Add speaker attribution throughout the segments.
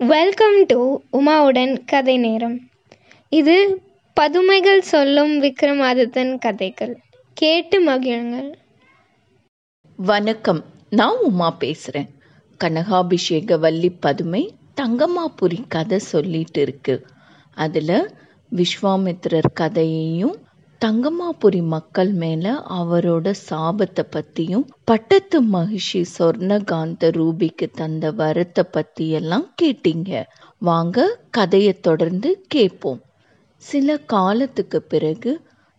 Speaker 1: welcome to உமாவுடன் கதை நேரம் இது பதுமைகள் சொல்லும் விக்ரமாதித்தன் கதைகள் கேட்டு மகிழுங்கள்
Speaker 2: வணக்கம் நான் உமா பேசுகிறேன் கனகாபிஷேக வள்ளி பதுமை தங்கம்மாபுரி கதை சொல்லிட்டு இருக்கு அதில் விஸ்வாமித்திரர் கதையையும் தங்கம்மாபுரி மக்கள் மேலே அவரோட சாபத்தை பற்றியும் பட்டத்து மகிஷி சொர்ணகாந்த ரூபிக்கு தந்த வரத்தை பற்றியெல்லாம் கேட்டீங்க வாங்க கதையை தொடர்ந்து கேட்போம் சில காலத்துக்கு பிறகு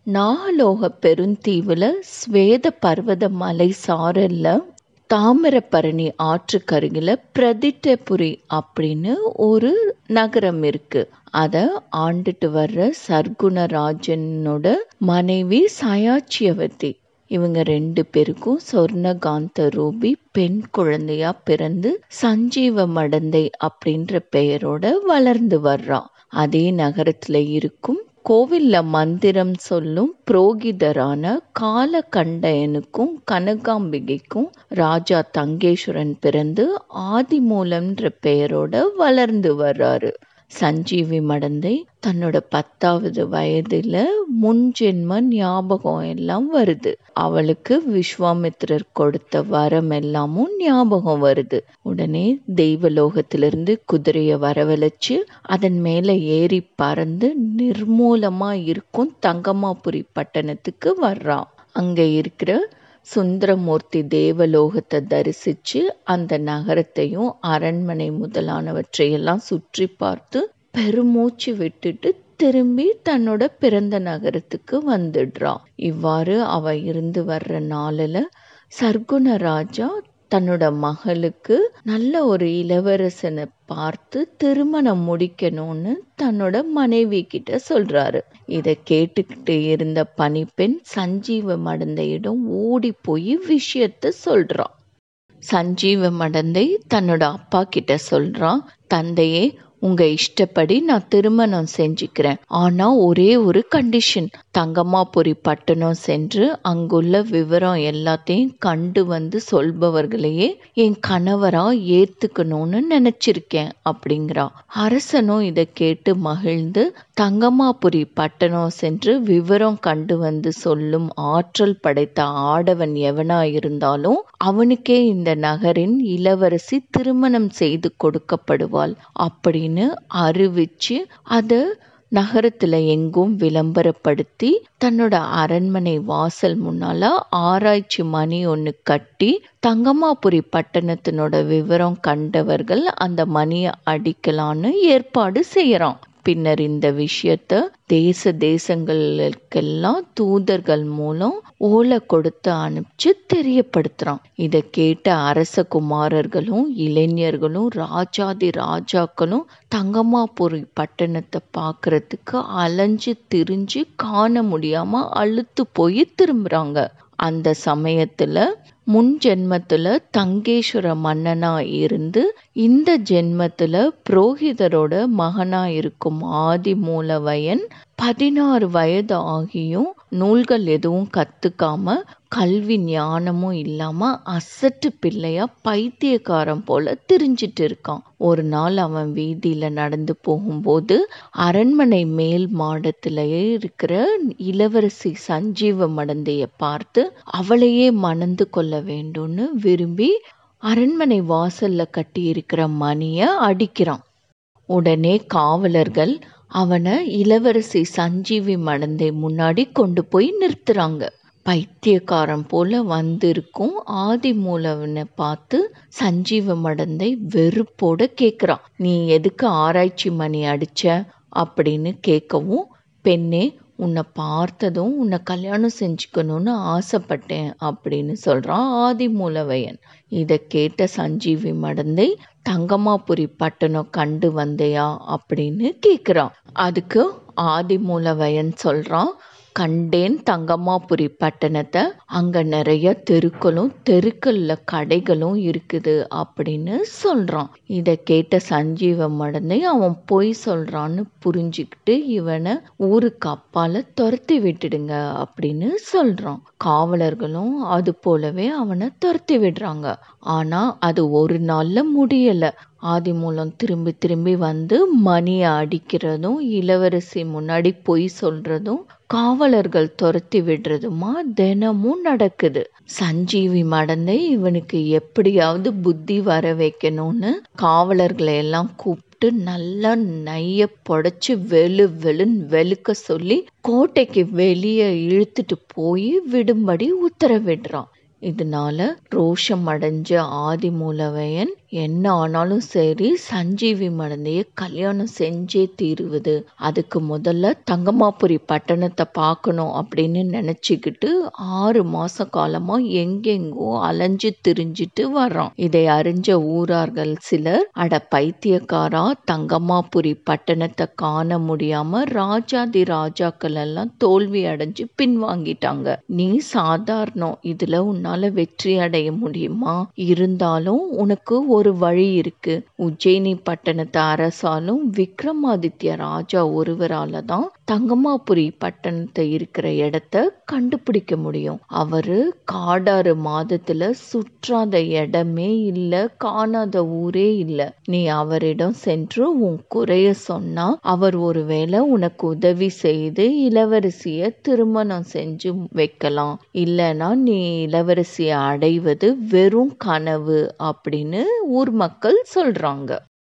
Speaker 2: நாகலோக பெருந்தீவில் ஸ்வேத பர்வத மலை சாரல்ல தாமிரபரணி ஆற்றுக்கருகில் பிரதிட்டபுரி அப்படின்னு ஒரு நகரம் இருக்கு அதை ஆண்டுட்டு வர்ற சர்க்குணராஜனோட மனைவி சயாச்சியவதி இவங்க ரெண்டு பேருக்கும் சொர்ணகாந்த ரூபி பெண் குழந்தையா பிறந்து சஞ்சீவ மடந்தை அப்படின்ற பெயரோட வளர்ந்து வர்றா அதே நகரத்துல இருக்கும் கோவில்ல மந்திரம் சொல்லும் புரோகிதரான காலகண்டையனுக்கும் கனகாம்பிகைக்கும் ராஜா தங்கேஸ்வரன் பிறந்து ஆதிமூலம்ன்ற பெயரோட வளர்ந்து வர்றாரு சஞ்சீவி மடந்தை தன்னோட பத்தாவது வயதுல முன்ஜென்ம ஞாபகம் எல்லாம் வருது அவளுக்கு விஸ்வாமித்திரர் கொடுத்த வரம் எல்லாமும் ஞாபகம் வருது உடனே தெய்வலோகத்திலிருந்து குதிரைய வரவழைச்சு அதன் மேல ஏறி பறந்து நிர்மூலமா இருக்கும் தங்கம்மாபுரி பட்டணத்துக்கு வர்றா அங்க இருக்கிற சுந்தரமூர்த்தி தேவலோகத்தை தரிசிச்சு அந்த நகரத்தையும் அரண்மனை முதலானவற்றையெல்லாம் சுற்றி பார்த்து பெருமூச்சு விட்டுட்டு திரும்பி தன்னோட பிறந்த நகரத்துக்கு வந்துடுறா இவ்வாறு அவ இருந்து வர்ற நாளில் சர்க்குண ராஜா தன்னோட மகளுக்கு நல்ல ஒரு இளவரசனை பார்த்து திருமணம் முடிக்கணும்னு தன்னோட மனைவி கிட்ட சொல்றாரு இதை கேட்டுக்கிட்டு இருந்த பணிப்பெண் சஞ்சீவ மடந்தையிடம் ஓடி போய் விஷயத்த சொல்றான் சஞ்சீவ மடந்தை தன்னோட அப்பா கிட்ட சொல்றான் தந்தையே உங்க இஷ்டப்படி நான் திருமணம் செஞ்சுக்கிறேன் ஆனா ஒரே ஒரு கண்டிஷன் தங்கம்மாபுரி பட்டணம் சென்று அங்குள்ள விவரம் எல்லாத்தையும் கண்டு வந்து சொல்பவர்களையே என் கணவரா ஏத்துக்கணும்னு நினைச்சிருக்கேன் அப்படிங்கிறா அரசனும் இதை கேட்டு மகிழ்ந்து தங்கம்மாபுரி பட்டணம் சென்று விவரம் கண்டு வந்து சொல்லும் ஆற்றல் படைத்த ஆடவன் எவனா இருந்தாலும் அவனுக்கே இந்த நகரின் இளவரசி திருமணம் செய்து கொடுக்கப்படுவாள் அப்படின்னு அறிவிச்சு அதை நகரத்துல எங்கும் விளம்பரப்படுத்தி தன்னோட அரண்மனை வாசல் முன்னால ஆராய்ச்சி மணி ஒன்று கட்டி தங்கம்மாபுரி பட்டணத்தினோட விவரம் கண்டவர்கள் அந்த மணியை அடிக்கலான்னு ஏற்பாடு செய்யறான் பின்னர் இந்த விஷயத்த தேச தேசங்களுக்கெல்லாம் தூதர்கள் மூலம் ஓலை கொடுத்து அனுப்பிச்சு தெரியப்படுத்துறான் இதை கேட்ட அரச குமாரர்களும் இளைஞர்களும் ராஜாதி ராஜாக்களும் தங்கம்மாபுரி பட்டணத்தை பார்க்கறதுக்கு அலைஞ்சு திரிஞ்சு காண முடியாம அழுத்து போய் திரும்புறாங்க அந்த சமயத்துல முன் ஜென்மத்துல தங்கேஸ்வர மன்னனா இருந்து இந்த ஜென்மத்துல புரோகிதரோட மகனா இருக்கும் ஆதி மூலவயன் பதினாறு வயது ஆகியும் நூல்கள் எதுவும் கத்துக்காம கல்வி ஞானமும் இல்லாம அசட்டு பிள்ளையா பைத்தியக்காரன் போல திரிஞ்சிட்டு இருக்கான் ஒரு நாள் அவன் வீதியில நடந்து போகும்போது அரண்மனை மேல் மாடத்திலேயே இருக்கிற இளவரசி சஞ்சீவ மடந்தைய பார்த்து அவளையே மணந்து கொள்ள வேண்டும்னு விரும்பி அரண்மனை வாசல்ல கட்டி இருக்கிற மணிய அடிக்கிறான் உடனே காவலர்கள் அவனை இளவரசி சஞ்சீவி மடந்தை முன்னாடி கொண்டு போய் நிறுத்துறாங்க பைத்தியக்காரன் போல வந்திருக்கும் ஆதி மூலவனை பார்த்து சஞ்சீவ மடந்தை வெறுப்போட கேட்குறான் நீ எதுக்கு ஆராய்ச்சி மணி அடிச்ச அப்படின்னு கேட்கவும் பெண்ணே உன்னை பார்த்ததும் உன்னை கல்யாணம் செஞ்சுக்கணும்னு ஆசைப்பட்டேன் அப்படின்னு சொல்றான் ஆதி மூலவையன் இதை கேட்ட சஞ்சீவி மடந்தை தங்கம்மாபுரி பட்டணம் கண்டு வந்தையா அப்படின்னு கேட்குறான் அதுக்கு ஆதி மூலவையன் சொல்றான் கண்டேன் தங்கம்மாபுரி பட்டணத்தை அங்க நிறைய தெருக்களும் தெருக்கள்ல கடைகளும் இருக்குது அப்படின்னு சொல்றான் இத கேட்ட சஞ்சீவ மடந்தை அவன் பொய் சொல்றான்னு புரிஞ்சுக்கிட்டு இவனை ஊருக்கு அப்பால துரத்தி விட்டுடுங்க அப்படின்னு சொல்றான் காவலர்களும் அது போலவே அவனை துரத்தி விடுறாங்க ஆனா அது ஒரு நாள்ல முடியல ஆதி மூலம் திரும்பி திரும்பி வந்து மணியை அடிக்கிறதும் இளவரசி முன்னாடி பொய் சொல்றதும் காவலர்கள் துரத்தி விடுறதுமா தினமும் நடக்குது சஞ்சீவி மடந்தை இவனுக்கு எப்படியாவது புத்தி வர வைக்கணும்னு காவலர்களை எல்லாம் கூப்பிட்டு நல்லா நைய புடைச்சு வெளு வெளுன்னு வெளுக்க சொல்லி கோட்டைக்கு வெளியே இழுத்துட்டு போய் விடும்படி உத்தரவிடுறான் இதனால ரோஷம் அடைஞ்ச ஆதி மூலவையன் என்ன ஆனாலும் சரி சஞ்சீவி மடந்தைய கல்யாணம் செஞ்சே தீருவது அதுக்கு முதல்ல தங்கமாபுரி பட்டணத்தை பார்க்கணும் அப்படின்னு நினைச்சுக்கிட்டு ஆறு மாச காலமா எங்கெங்கோ அலைஞ்சு திரிஞ்சிட்டு வர்றான் இதை அறிஞ்ச ஊரார்கள் சிலர் அட பைத்தியக்காரா தங்கமாபுரி பட்டணத்தை காண முடியாம ராஜாதி ராஜாக்கள் எல்லாம் தோல்வி அடைஞ்சு பின்வாங்கிட்டாங்க நீ சாதாரணம் இதுல உன்னால வெற்றி அடைய முடியுமா இருந்தாலும் உனக்கு ஒரு வழி இருக்கு உஜ்ஜயினி பட்டணத்தை அரசாலும் விக்ரமாதித்ய ராஜா ஒருவரால தான் தங்கமாபுரி பட்டணத்தை இருக்கிற இடத்த கண்டுபிடிக்க முடியும் அவரு காடாறு மாதத்துல சுற்றாத இடமே இல்ல காணாத ஊரே இல்ல நீ அவரிடம் சென்று உன் குறைய சொன்னா அவர் ஒருவேளை உனக்கு உதவி செய்து இளவரசிய திருமணம் செஞ்சு வைக்கலாம் இல்லனா நீ இளவரசிய அடைவது வெறும் கனவு அப்படின்னு ஊர் மக்கள் சொல்றாங்க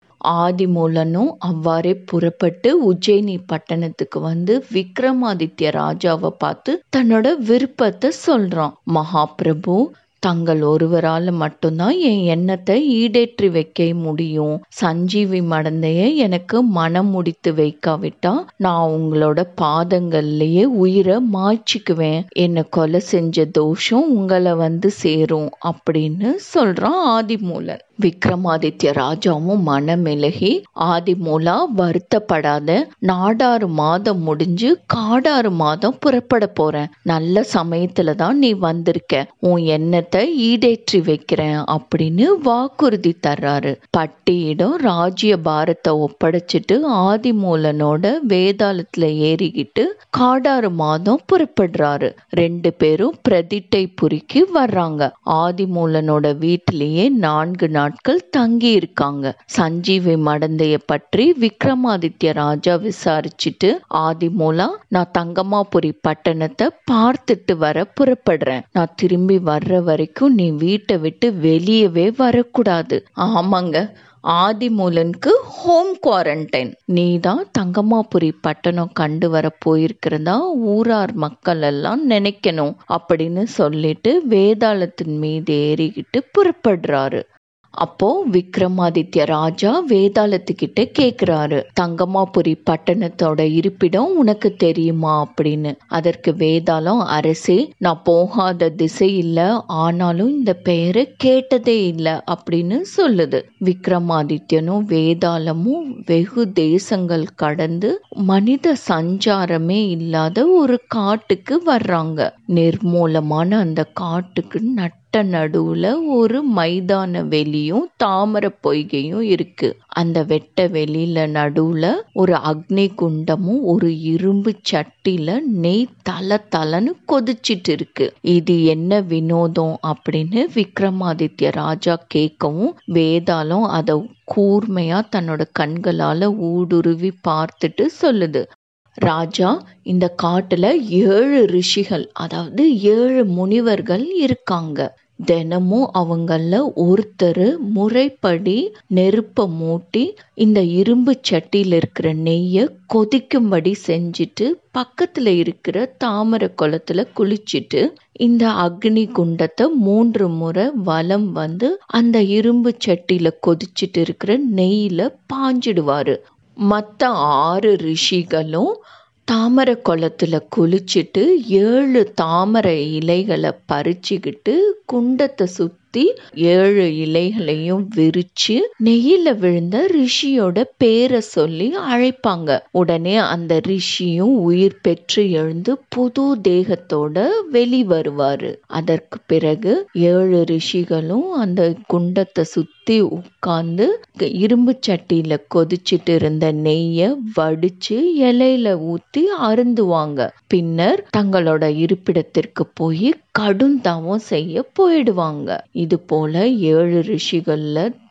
Speaker 2: ஆதிமூலனும் அவ்வாறே புறப்பட்டு உஜ்ஜயினி பட்டணத்துக்கு வந்து விக்ரமாதித்ய ராஜாவை பார்த்து தன்னோட விருப்பத்தை சொல்றான் மகாபிரபு தங்கள் ஒருவரால் மட்டும்தான் என் எண்ணத்தை ஈடேற்றி வைக்க முடியும் சஞ்சீவி மடந்தைய எனக்கு மனம் முடித்து வைக்காவிட்டா நான் உங்களோட பாதங்கள்லயே உயிரை மாய்ச்சிக்குவேன் என்னை கொலை செஞ்ச தோஷம் உங்களை வந்து சேரும் அப்படின்னு சொல்றான் ஆதிமூலன் விக்ரமாதித்ய ராஜாவும் மனமிலகி ஆதிமூலா வருத்தப்படாத நாடாறு மாதம் முடிஞ்சு காடாறு மாதம் புறப்பட போறேன் நல்ல சமயத்துல தான் நீ வந்திருக்க உன் எண்ணத்தை ஈடேற்றி வைக்கிறேன் அப்படின்னு வாக்குறுதி தர்றாரு பட்டியிடம் ராஜ்ய பாரத்தை ஒப்படைச்சிட்டு ஆதிமூலனோட வேதாளத்துல ஏறிக்கிட்டு காடாறு மாதம் புறப்படுறாரு ரெண்டு பேரும் பிரதிட்டை புரிக்கு வர்றாங்க ஆதிமூலனோட வீட்டிலேயே நான்கு நாள் நாட்கள் தங்கி இருக்காங்க சஞ்சீவி மடந்தைய பற்றி விக்ரமாதித்ய ராஜா விசாரிச்சுட்டு ஆதிமூலா நான் தங்கமாபுரி பட்டணத்தை பார்த்துட்டு வர புறப்படுறேன் நான் திரும்பி வர்ற வரைக்கும் நீ வீட்டை விட்டு வெளியவே வரக்கூடாது ஆமாங்க ஆதிமூலனுக்கு ஹோம் குவாரண்டைன் நீ தான் தங்கமாபுரி பட்டணம் கண்டு வர போயிருக்கிறதா ஊரார் மக்கள் எல்லாம் நினைக்கணும் அப்படின்னு சொல்லிட்டு வேதாளத்தின் மீது ஏறிக்கிட்டு புறப்படுறாரு அப்போ விக்ரமாதித்ய ராஜா வேதாளத்துக்கிட்ட கேக்குறாரு தங்கமாபுரி பட்டணத்தோட இருப்பிடம் உனக்கு தெரியுமா அப்படின்னு அதற்கு வேதாளம் அரசே நான் போகாத திசை இல்ல ஆனாலும் இந்த பெயரை கேட்டதே இல்ல அப்படின்னு சொல்லுது விக்ரமாதித்யனும் வேதாளமும் வெகு தேசங்கள் கடந்து மனித சஞ்சாரமே இல்லாத ஒரு காட்டுக்கு வர்றாங்க நிர்மூலமான அந்த காட்டுக்கு நட்ட நடுவுல ஒரு மைதான வெளியும் தாமரை பொய்கையும் இருக்கு அந்த வெட்ட வெளியில நடுவுல ஒரு அக்னி குண்டமும் ஒரு இரும்பு சட்டில நெய் தல தலன்னு கொதிச்சிட்டு இருக்கு இது என்ன வினோதம் அப்படின்னு விக்ரமாதித்ய ராஜா கேட்கவும் வேதாளம் அதை கூர்மையா தன்னோட கண்களால ஊடுருவி பார்த்துட்டு சொல்லுது ராஜா இந்த காட்டுல ஏழு ரிஷிகள் அதாவது ஏழு முனிவர்கள் இருக்காங்க தினமும் அவங்கள ஒருத்தர் முறைப்படி நெருப்ப மூட்டி இந்த இரும்பு சட்டியில் இருக்கிற நெய்யை கொதிக்கும்படி செஞ்சுட்டு பக்கத்துல இருக்கிற தாமரை குளத்துல குளிச்சுட்டு இந்த அக்னி குண்டத்தை மூன்று முறை வலம் வந்து அந்த இரும்பு சட்டியில கொதிச்சிட்டு இருக்கிற நெய்யில பாஞ்சிடுவாரு மற்ற ஆறு ரிஷிகளும் தாமரை குளத்துல குளிச்சுட்டு ஏழு தாமரை இலைகளை பறிச்சுக்கிட்டு குண்டத்தை சுத்தி ஏழு இலைகளையும் விரிச்சு நெய்யில விழுந்த ரிஷியோட பேரை சொல்லி அழைப்பாங்க உடனே அந்த ரிஷியும் உயிர் பெற்று எழுந்து புது தேகத்தோட வெளி வருவாரு அதற்கு பிறகு ஏழு ரிஷிகளும் அந்த குண்டத்தை சுத்தி உட்கார்ந்து இரும்பு சட்டியில கொதிச்சிட்டு இருந்த நெய்ய வடிச்சு இலையில ஊத்தி அருந்துவாங்க பின்னர் தங்களோட இருப்பிடத்திற்கு போய் கடும் தவம் செய்ய போயிடுவாங்க இது போல ஏழு ரிஷிகள்ல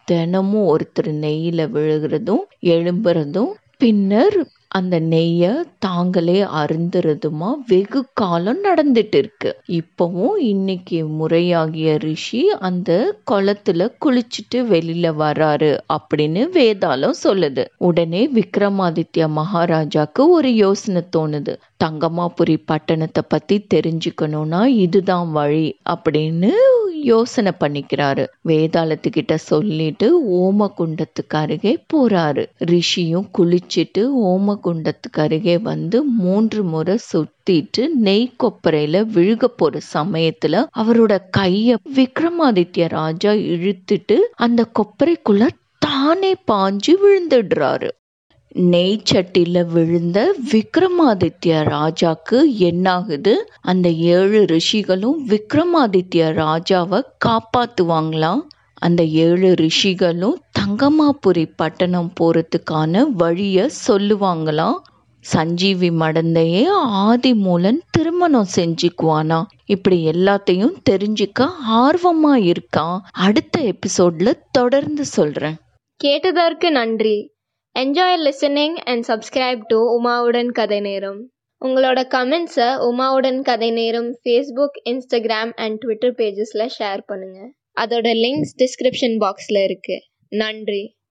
Speaker 2: தினமும் ஒருத்தர் நெய்யில விழுகிறதும் எழும்புறதும் பின்னர் அந்த நெய்யை தாங்களே அருந்துறதுமா வெகு காலம் நடந்துட்டு இருக்கு இப்பவும் இன்னைக்கு முறையாகிய ரிஷி அந்த குளத்துல குளிச்சுட்டு வெளியில வராரு அப்படின்னு வேதாளம் சொல்லுது உடனே விக்ரமாதித்ய மகாராஜாக்கு ஒரு யோசனை தோணுது தங்கமாபுரி பட்டணத்தை பத்தி தெரிஞ்சுக்கணும்னா இதுதான் வழி அப்படின்னு யோசனை பண்ணிக்கிறாரு வேதாளத்துக்கிட்ட சொல்லிட்டு ஓமகுண்டத்துக்கு அருகே போறாரு ரிஷியும் குளிச்சுட்டு ஓமகுண்டத்துக்கு அருகே வந்து மூன்று முறை சுத்திட்டு நெய் கொப்பரையில விழுக போற சமயத்துல அவரோட கைய விக்ரமாதித்ய ராஜா இழுத்துட்டு அந்த கொப்பரைக்குள்ள தானே பாஞ்சு விழுந்துடுறாரு நெய் சட்டில விழுந்த விக்ரமாதித்ய ராஜாக்கு என்னாகுது அந்த ஏழு ரிஷிகளும் விக்ரமாதித்ய ராஜாவை காப்பாத்துவாங்களாம் அந்த ஏழு ரிஷிகளும் தங்கமாபுரி பட்டணம் போறதுக்கான வழிய சொல்லுவாங்களாம் சஞ்சீவி மடந்தையே ஆதி மூலன் திருமணம் செஞ்சுக்குவானா இப்படி எல்லாத்தையும் தெரிஞ்சுக்க ஆர்வமா இருக்கான் அடுத்த எபிசோட்ல தொடர்ந்து சொல்றேன்
Speaker 1: கேட்டதற்கு நன்றி enjoy listening and subscribe to உமாவுடன் கதை நேரம் உங்களோட கமெண்ட்ஸை உமாவுடன் கதை நேரம் ஃபேஸ்புக் இன்ஸ்டாகிராம் அண்ட் ட்விட்டர் பேஜஸில் ஷேர் பண்ணுங்கள் அதோட லிங்க்ஸ் டிஸ்கிரிப்ஷன் பாக்ஸில் இருக்குது நன்றி